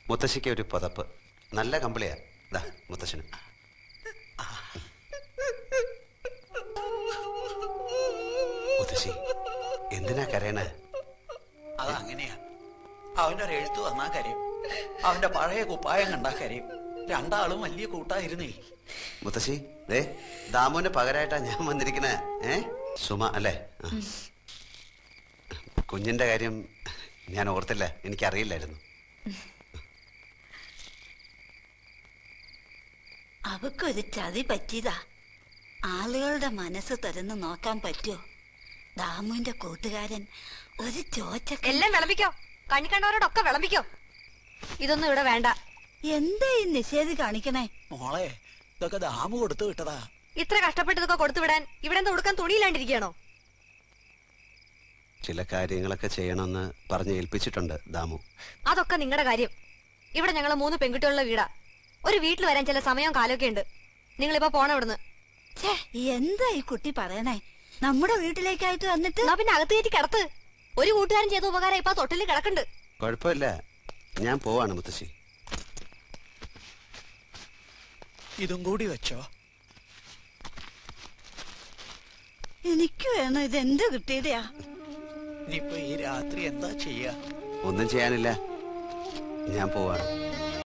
മുത്തശ്ശിക്ക് ഒരു പുതപ്പ് നല്ല കമ്പിളിയാ ദാ മുത്തശ്ശന് മുത്തശ്ശി എന്തിനാ കരയണേ അതങ്ങനെയാ അവന്റെ ഒരു എഴുത്ത് വന്നാ കരയും അവന്റെ പഴയ കുപ്പായം കണ്ടാ കരയും രണ്ടാളും വലിയ കൂട്ടായിരുന്നേ മുത്തശ്ശി ദേ ദാമുവിന് പകരമായിട്ടാ ഞാൻ വന്നിരിക്കണേ ഏ സുമ അല്ലേ ആ. കുഞ്ഞിന്റെ കാര്യം ഞാൻ ഓർത്തില്ല എനിക്കറിയില്ലായിരുന്നു അവക്കൊരു ചതി പറ്റിയതാ ആളുകളുടെ മനസ്സ് തുറന്ന് നോക്കാൻ പറ്റുമോ ദാമുവിന്റെ കൂട്ടുകാരൻ ഒരു ചോച്ച എല്ലാം വിളമ്പിക്കോ കണി കണ്ടവരോടൊക്കെ വിളമ്പിക്കോ ഇതൊന്നും ഇവിടെ വേണ്ട എന്താ ഈ നിഷേധി കാണിക്കണേ മോളെ ഇതൊക്കെ ദാമു കൊടുത്തു വിട്ടതാ ഇത്ര കഷ്ടപ്പെട്ട് ഇതൊക്കെ കൊടുത്തു വിടാൻ ഇവിടെ എന്താ കൊടുക്കാൻ തുണിയില്ലാണ്ടിരിക്കണോ ചില കാര്യങ്ങളൊക്കെ ചെയ്യണമെന്ന് പറഞ്ഞ് ഏൽപ്പിച്ചിട്ടുണ്ട് ദാമു അതൊക്കെ നിങ്ങളുടെ കാര്യം ഇവിടെ ഞങ്ങൾ മൂന്ന് പെൺകുട്ടികളുടെ വീടാ ഒരു വീട്ടിൽ വരാൻ ചില സമയവും കാലമൊക്കെ ഉണ്ട് നിങ്ങളിപ്പോ പോണ ഇവിടുന്ന് ഛേ എന്താ ഈ കുട്ടി പറയണേ നമ്മുടെ വീട്ടിലേക്കായിട്ട് വന്നിട്ട് എന്നാ പിന്നെ അകത്ത് കയറ്റി കിടത്ത് ഒരു കൂട്ടുകാരൻ ചെയ്ത ഉപകാരം ഇപ്പൊ തൊട്ടിൽ കിടക്കുന്നുണ്ട് കുഴപ്പമില്ല ഞാൻ പോവാണ് മുത്തശ്ശി ഇതും കൂടി വെച്ചോ എനിക്ക് വേണം ഇത് എന്ത് കിട്ടിയതാ ഇനിയിപ്പൊ ഈ രാത്രി എന്താ ചെയ്യാ ഒന്നും ചെയ്യാനില്ല ഞാൻ പോവാണ്